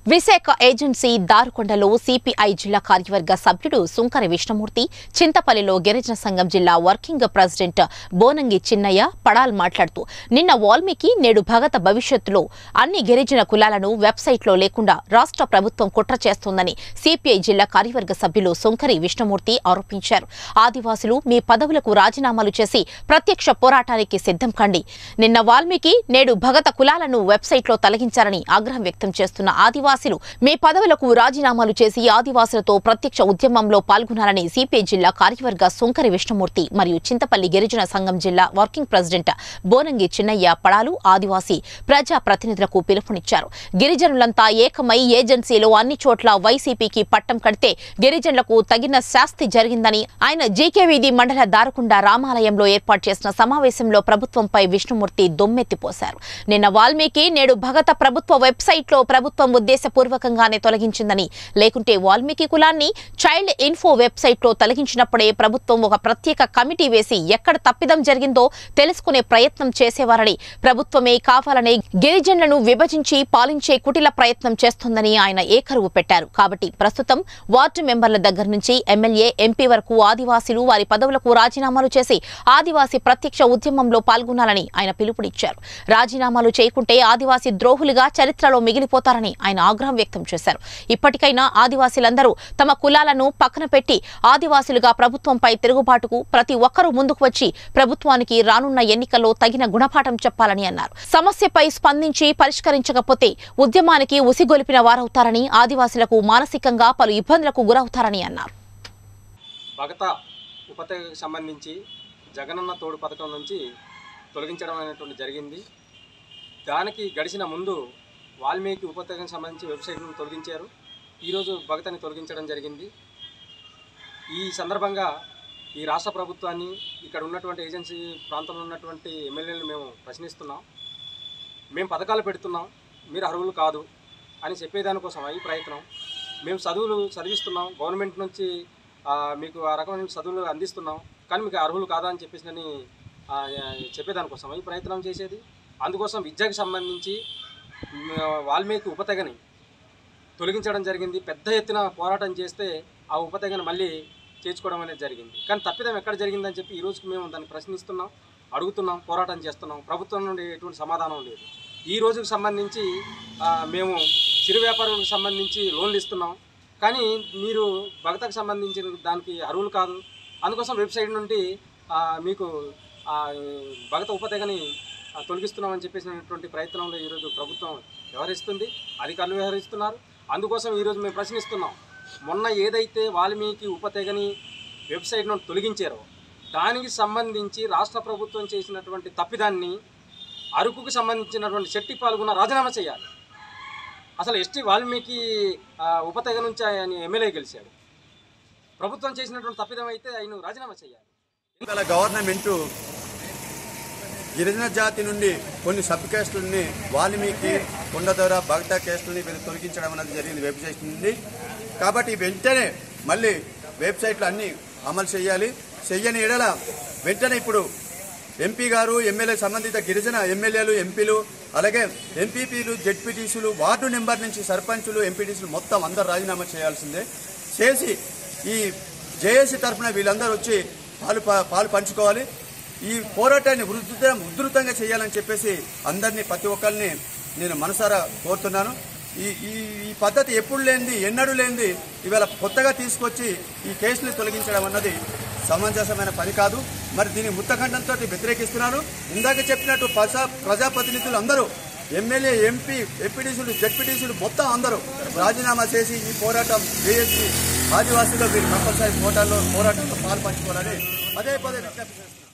Visakha agency దారుకొండలో CPI జిల్లా కార్యవర్గ సభ్యుడు సుంకర విష్ణుమూర్తి చింతపల్లిలో గిరిజన సంఘం జిల్లా వర్కింగ్ ప్రెసిడెంట్ బోనంగి చిన్నయ్య పడాల్ మాట్లాడుతూ నిన్న వాల్మీకి నేడు భగత భవిష్యత్తులో అన్ని గిరిజన కులాలను వెబ్సైట్లో లేకుండా రాష్ట్ర ప్రభుత్వం కుట్ర చేస్తోందని సిపిఐ జిల్లా కార్యవర్గ సభ్యులు సుంకరి విష్ణుమూర్తి ఆరోపించారు ఆదివాసులు మీ పదవులకు రాజీనామాలు చేసి ప్రత్యక్ష పోరాటానికి సిద్ధం కండి నిన్న వాల్మీకి నేడు భగత కులాలను వెబ్సైట్లో తొలగించారని ఆగ్రహం వ్యక్తం చేస్తున్న ఆదివాసులు మీ పదవులకు రాజీనామాలు చేసి ఆదివాసులతో ప్రత్యక్ష ఉద్యమంలో పాల్గొనాలని సిపిఐ జిల్లా కార్యవర్గ సుంకరి విష్ణుమూర్తి మరియు చింతపల్లి గిరిజన సంఘం జిల్లా వర్కింగ్ ప్రెసిడెంట్ బోనంగి చిన్నయ్య పడాలు ఆదివాసీ ప్రజా ప్రతినిధులకు పిలుపునిచ్చారు గిరిజనులంతా ఏకమై ఏజెన్సీలో అన్ని చోట్ల వైసీపీకి పట్టం కడితే గిరిజనులకు తగిన శాస్తి జరిగిందని ఆయన జీకే వీధి మండల దారకుండ రామాలయంలో ఏర్పాటు చేసిన సమావేశంలో ప్రభుత్వంపై విష్ణుమూర్తి దొమ్మెత్తిపోశారు నిన్న వాల్మీకి నేడు భగత ప్రభుత్వ వెబ్సైట్లో ప్రభుత్వం ఉద్దేశపూర్వకంగానే తొలగించిందని లేకుంటే వాల్మీకి కులాన్ని చైల్డ్ ఇన్ఫో వెబ్సైట్లో తొలగించినప్పుడే ప్రభుత్వం ఒక ప్రత్యేక కమిటీ వేసి ఎక్కడ తప్పిదం జరిగిందో తెలుసుకునే ప్రయత్నం చేసేవారని ప్రభుత్వమే కావాలనే గిరిజనులను విభజించి పాలించే కుటిల ప్రయత్నం చేస్తోందని ఆయన ఏకరువు పెట్టారు కాబట్టి ప్రస్తుతం వార్డు మెంబర్ల దగ్గర నుంచి ఎమ్మెల్యే ఎంపీ వరకు ఆదివాసీలు వారి పదవులకు రాజీనామాలు చేసి ఆదివాసీ ప్రత్యక్ష ఉద్యమంలో పాల్గొనాలని ఆయన పిలుపునిచ్చారు రాజీనామాలు చేయకుంటే ఆదివాసీ ద్రోహులుగా చరిత్రలో మిగిలిపోతారని ఆయన ఆగ్రహం వ్యక్తం చేశారు ఇప్పటికైనా ఆదివాసీలందరూ తమ కులాలను పక్కన పెట్టి ఆదివాసీలుగా ప్రభుత్వంపై తిరుగుబాటుకు ప్రతి ఒక్కరూ ముందుకు వచ్చి ప్రభుత్వానికి రానున్న ఎన్నికల్లో తగిన గుణపాఠం చెప్పాలని అన్నారు సమస్యపై స్పందించి పరిష్కరించకపోతే ఉద్యమానికి ఉసిగొలిపిన వారవుతారని ఆదివాసీలకు మానసికంగా పలు ఇబ్బందులకు గురవుతారని అన్నారు భగత ఉపతకు సంబంధించి జగనన్న తోడు పథకం నుంచి తొలగించడం అనేటువంటి జరిగింది దానికి గడిచిన ముందు వాల్మీకి ఉపతకం సంబంధించి వెబ్సైట్ను తొలగించారు ఈరోజు భగతని తొలగించడం జరిగింది ఈ సందర్భంగా ఈ రాష్ట్ర ప్రభుత్వాన్ని ఇక్కడ ఉన్నటువంటి ఏజెన్సీ ప్రాంతంలో ఉన్నటువంటి ఎమ్మెల్యేలను మేము ప్రశ్నిస్తున్నాం మేము పథకాలు పెడుతున్నాం మీరు అర్హులు కాదు అని చెప్పేదానికోసం ఈ ప్రయత్నం మేము చదువులు చదివిస్తున్నాం గవర్నమెంట్ నుంచి ఆ, మీకు ఆ రకమైన చదువులు అందిస్తున్నాం కానీ మీకు అర్హులు కాదా అని చెప్పేసి నేను ఆ, చెప్పేదానికోసం ఈ ప్రయత్నం చేసేది అందుకోసం విద్యకు సంబంధించి మ్, వాల్మీకి ఉపతగని తొలగించడం జరిగింది పెద్ద ఎత్తున పోరాటం చేస్తే ఆ ఉపతగని మళ్ళీ చేర్చుకోవడం అనేది జరిగింది కానీ తప్పిదం ఎక్కడ జరిగిందని చెప్పి ఈ రోజుకి మేము దాన్ని ప్రశ్నిస్తున్నాం అడుగుతున్నాం పోరాటం చేస్తున్నాం ప్రభుత్వం నుండి ఎటువంటి సమాధానం లేదు ఈ రోజుకు సంబంధించి ఆ, మేము చిరు వ్యాపారులకు సంబంధించి లోన్లు ఇస్తున్నాం కానీ మీరు భగతకు సంబంధించిన దానికి అర్హులు కాదు అందుకోసం వెబ్సైట్ నుండి ఆ, మీకు ఆ, భగత ఉపతగని ఆ, తొలగిస్తున్నామని చెప్పేసినటువంటి ప్రయత్నంలో ఈరోజు ప్రభుత్వం వ్యవహరిస్తుంది అధికారులు వ్యవహరిస్తున్నారు అందుకోసం ఈరోజు మేము ప్రశ్నిస్తున్నాం మొన్న ఏదైతే వాల్మీకి ఉపతెగని వెబ్సైట్ను తొలగించారో దానికి సంబంధించి రాష్ట్ర ప్రభుత్వం చేసినటువంటి తప్పిదాన్ని అరకుకు సంబంధించినటువంటి శెట్టి పాల్గొన్న రాజీనామా చేయాలి అసలు ఎస్టీ వాల్మీకి ఆ, ఉపతెగ నుంచి ఆయన ఎమ్మెల్యే గెలిచాడు ప్రభుత్వం చేసినటువంటి తప్పిదం అయితే ఆయన రాజీనామా చేయాలి గల గవర్నమెంటు గిరిజన జాతి నుండి కొన్ని సబ్ కేసులని వాల్మీకి కొండదొర భక్త కేసులని వీళ్ళు తొలగించడం అనేది జరిగింది వెబ్సైట్ నుండి కాబట్టి వెంటనే మళ్ళీ వెబ్సైట్లు అన్ని అమలు చేయాలి చెయ్యని ఎడల వెంటనే ఇప్పుడు ఎంపీ గారు ఎమ్మెల్యే సంబంధిత గిరిజన ఎమ్మెల్యేలు ఎంపీలు అలాగే ఎంపీపీలు జెడ్పీటీసీలు వార్డు నెంబర్ నుంచి సర్పంచులు ఎంపీటీసీలు మొత్తం అందరు రాజీనామా చేయాల్సిందే చేసి ఈ జేఏసీ తరఫున వీళ్ళందరూ వచ్చి పాలు ప- పాలు పంచుకోవాలి ఈ పోరాటాన్ని ఉధృత ఉధృతంగా చేయాలని చెప్పేసి అందరినీ ప్రతి ఒక్కరిని నేను మనసారా కోరుతున్నాను ఈ ఈ ఈ పద్ధతి ఎప్పుడు లేనిది ఎన్నడూ లేనిది ఇవాళ కొత్తగా తీసుకొచ్చి ఈ కేసుని తొలగించడం అన్నది సమంజసమైన పని కాదు మరి దీని ముత్తఖండంతో వ్యతిరేకిస్తున్నాను ఇందాక చెప్పినట్టు ప్రజా ప్రజాప్రతినిధులు అందరూ ఎమ్మెల్యే ఎంపీ ఎంపీటీసీలు జడ్పీటీసీలు మొత్తం అందరూ రాజీనామా చేసి ఈ పోరాటం చేసి ఆదివాసీలో వీరు కంపల్సరీ పోరాటంలో పోరాటంలో పాల్పంచుకోవాలని పదే పదే విజ్ఞప్తి చేస్తున్నారు